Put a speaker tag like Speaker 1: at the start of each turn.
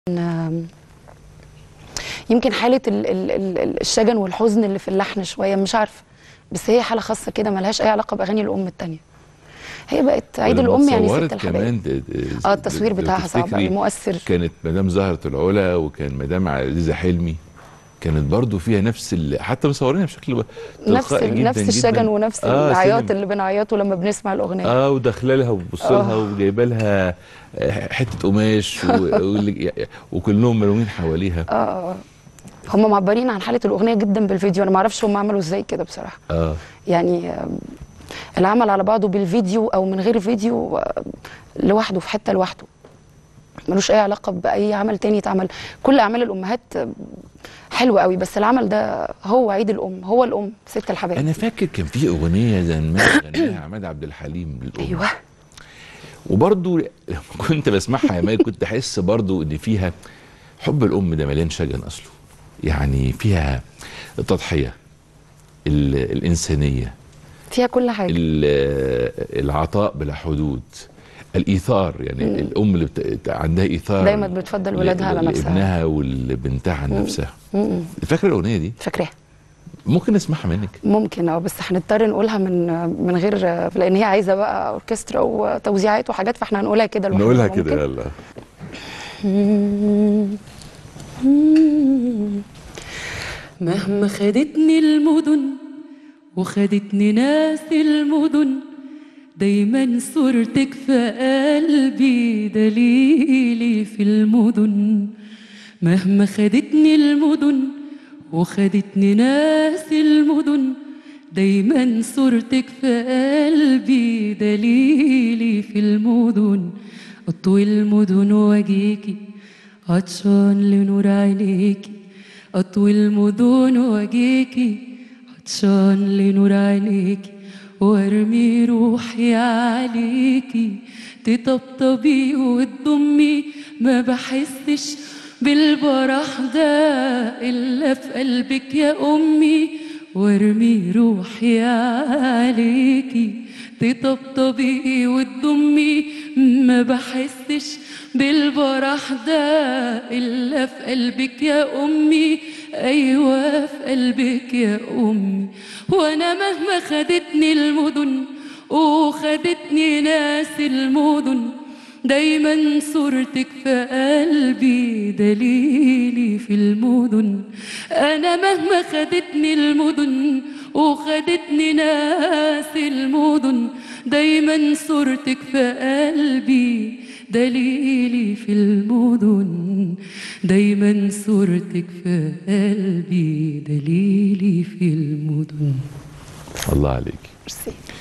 Speaker 1: آم، يمكن حالة ال- ال- ال- الشجن والحزن اللي في اللحن شوية مش عارفة بس هي حالة خاصة كده ملهاش أي علاقة بأغاني الأم التانية هي بقت عيد
Speaker 2: ولما
Speaker 1: الأم يعني
Speaker 2: اتصورت
Speaker 1: ست الحبايب
Speaker 2: كمان د- د-
Speaker 1: اه التصوير
Speaker 2: لو
Speaker 1: بتاعها صعب
Speaker 2: تفتكري
Speaker 1: أوي مؤثر
Speaker 2: كانت مدام زهرة العلا وكان مدام عزيزة حلمي كانت برضو فيها نفس ال... حتى مصورينها بشكل ب-
Speaker 1: نفس
Speaker 2: تلقائي
Speaker 1: ال-
Speaker 2: جداً
Speaker 1: نفس
Speaker 2: جداً.
Speaker 1: الشجن ونفس
Speaker 2: آه،
Speaker 1: العياط
Speaker 2: سينما.
Speaker 1: اللي بنعيطه لما بنسمع الأغنية
Speaker 2: اه وداخله لها وبص لها
Speaker 1: آه.
Speaker 2: وجايبه لها آه، حته قماش و... واللي- وكلهم ملومين حواليها
Speaker 1: اه هم معبرين عن حالة الأغنية جدا بالفيديو أنا معرفش هم عملوا ازاي كده بصراحة
Speaker 2: اه
Speaker 1: يعني آم، العمل على بعضه بالفيديو او من غير فيديو آم، لوحده في حته لوحده ملوش اي علاقه باي عمل تاني اتعمل كل اعمال الامهات آم، حلوه قوي بس العمل ده هو عيد الام هو الام ست الحبايب
Speaker 2: انا فاكر كان في اغنيه زمان غناها عماد عبد الحليم للام
Speaker 1: ايوه
Speaker 2: وبرضو لما كنت بسمعها يا ماي كنت احس برضو ان فيها حب الام ده مليان شجن اصله يعني فيها التضحيه ال- الانسانيه
Speaker 1: فيها كل حاجه
Speaker 2: ال- العطاء بلا حدود الايثار يعني
Speaker 1: مم.
Speaker 2: الام اللي بت... عندها ايثار
Speaker 1: دايما بتفضل ولادها على نفسها
Speaker 2: لابنها ولبنتها عن نفسها
Speaker 1: م-م.
Speaker 2: فاكره الاغنيه دي
Speaker 1: فاكراها
Speaker 2: ممكن نسمعها منك
Speaker 1: ممكن اه بس هنضطر نقولها من من غير لان هي عايزه بقى اوركسترا وتوزيعات وحاجات فاحنا هنقولها كده لوحدها
Speaker 2: نقولها
Speaker 1: ممكن؟
Speaker 2: كده يلا
Speaker 3: مهما خدتني المدن وخدتني ناس المدن دايما صورتك في قلبي دليلي في المدن مهما خدتني المدن وخدتني ناس المدن دايما صورتك في قلبي دليلي في المدن اطوي المدن واجيكي عطشان لنور عينيكي اطوي المدن واجيكي عطشان لنور عينيكي وارمي روحي عليكي تطبطبي وتضمي ما بحسش بالبرح ده الا في قلبك يا امي وارمي روحي عليكي تطبطبي وتضمي ما بحسش بالبرح ده الا في قلبك يا امي ايوه في قلبك يا امي وانا مهما خدتني المدن وخدتني ناس المدن دايما صورتك في قلبي دليلي في المدن انا مهما خدتني المدن وخدتني ناس المدن دايما صورتك في قلبي دليلي في المدن دايما صورتك في قلبي دليلي في المدن
Speaker 2: الله عليك
Speaker 1: ميرسي